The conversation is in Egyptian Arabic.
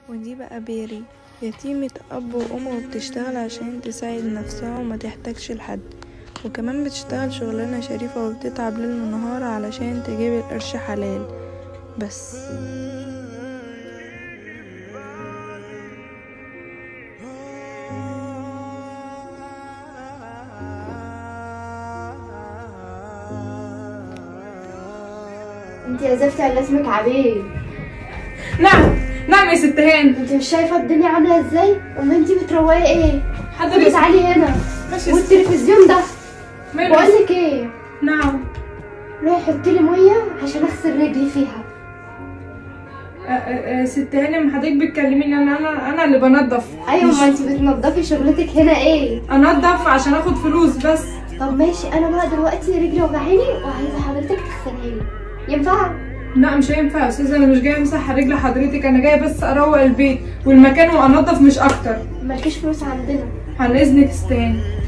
ودي بقى بيري يتيمة أب وأم وبتشتغل عشان تساعد نفسها وما تحتاجش لحد وكمان بتشتغل شغلانة شريفة وبتتعب ليل ونهار علشان تجيب القرش حلال بس انت يا زفتة اللي اسمك عبيد نعم نعم يا ست هان انت مش شايفه الدنيا عامله ازاي امال انت بتروقي ايه حضرتك تعالي هنا ماشي والتلفزيون ده ماله بقول لك ايه نعم روحي حطي لي ميه عشان اغسل رجلي فيها أ- أ- أ- ست هانم حضرتك بتكلميني انا انا انا اللي بنضف ايوه مش- ما انت بتنضفي شغلتك هنا ايه انضف عشان اخد فلوس بس طب ماشي انا بقى دلوقتي رجلي وجعاني وعايزه حضرتك تغسلها لي ينفع لا مش هينفع يا استاذه انا مش جايه امسح رجل حضرتك انا جايه بس اروق البيت والمكان وانضف مش اكتر مالكيش فلوس عندنا عن اذنك استاني